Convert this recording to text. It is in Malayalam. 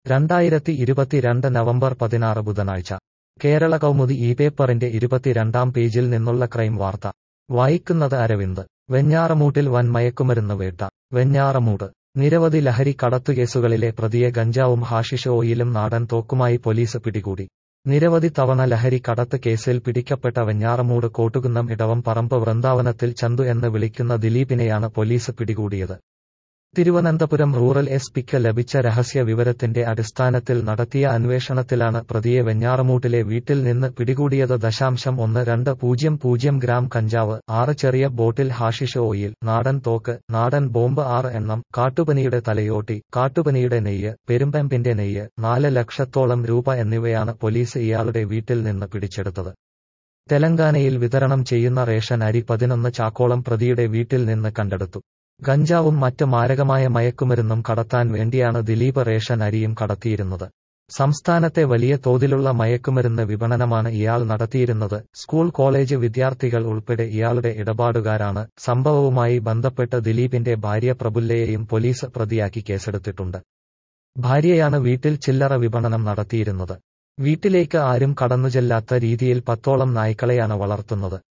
രണ്ടായിരത്തി ഇരുപത്തിരണ്ട് നവംബർ പതിനാറ് ബുധനാഴ്ച കേരള കൗമുദി ഈ പേപ്പറിന്റെ ഇരുപത്തിരണ്ടാം പേജിൽ നിന്നുള്ള ക്രൈം വാർത്ത വായിക്കുന്നത് അരവിന്ദ് വെഞ്ഞാറമൂട്ടിൽ വൻ മയക്കുമരുന്ന് വേട്ട വെഞ്ഞാറമൂട് നിരവധി ലഹരി കടത്തുകേസുകളിലെ പ്രതിയെ ഗഞ്ചാവും ഹാഷിഷ് ഓയിലും നാടൻ തോക്കുമായി പോലീസ് പിടികൂടി നിരവധി തവണ ലഹരി കടത്ത് കേസിൽ പിടിക്കപ്പെട്ട വെഞ്ഞാറമൂട് കോട്ടുകുന്നം ഇടവം പറമ്പ് വൃന്ദാവനത്തിൽ ചന്തു എന്ന് വിളിക്കുന്ന ദിലീപിനെയാണ് പോലീസ് പിടികൂടിയത് തിരുവനന്തപുരം റൂറൽ എസ് പിക്ക് ലഭിച്ച രഹസ്യ വിവരത്തിന്റെ അടിസ്ഥാനത്തിൽ നടത്തിയ അന്വേഷണത്തിലാണ് പ്രതിയെ വെഞ്ഞാറമൂട്ടിലെ വീട്ടിൽ നിന്ന് പിടികൂടിയത് ദശാംശം ഒന്ന് രണ്ട് പൂജ്യം പൂജ്യം ഗ്രാം കഞ്ചാവ് ആറ് ചെറിയ ബോട്ടിൽ ഹാഷിഷ് ഓയിൽ നാടൻ തോക്ക് നാടൻ ബോംബ് ആറ് എണ്ണം കാട്ടുപനിയുടെ തലയോട്ടി കാട്ടുപനിയുടെ നെയ്യ് പെരുമ്പെമ്പിന്റെ നെയ്യ് നാല് ലക്ഷത്തോളം രൂപ എന്നിവയാണ് പോലീസ് ഇയാളുടെ വീട്ടിൽ നിന്ന് പിടിച്ചെടുത്തത് തെലങ്കാനയിൽ വിതരണം ചെയ്യുന്ന റേഷൻ അരി പതിനൊന്ന് ചാക്കോളം പ്രതിയുടെ വീട്ടിൽ നിന്ന് കണ്ടെടുത്തു ഗഞ്ചാവും മറ്റ് മാരകമായ മയക്കുമരുന്നും കടത്താൻ വേണ്ടിയാണ് ദിലീപ് റേഷൻ അരിയും കടത്തിയിരുന്നത് സംസ്ഥാനത്തെ വലിയ തോതിലുള്ള മയക്കുമരുന്ന് വിപണനമാണ് ഇയാൾ നടത്തിയിരുന്നത് സ്കൂൾ കോളേജ് വിദ്യാർത്ഥികൾ ഉൾപ്പെടെ ഇയാളുടെ ഇടപാടുകാരാണ് സംഭവവുമായി ബന്ധപ്പെട്ട് ദിലീപിന്റെ ഭാര്യ പ്രബുല്ലയെയും പോലീസ് പ്രതിയാക്കി കേസെടുത്തിട്ടുണ്ട് ഭാര്യയാണ് വീട്ടിൽ ചില്ലറ വിപണനം നടത്തിയിരുന്നത് വീട്ടിലേക്ക് ആരും കടന്നുചെല്ലാത്ത രീതിയിൽ പത്തോളം നായ്ക്കളെയാണ് വളർത്തുന്നത്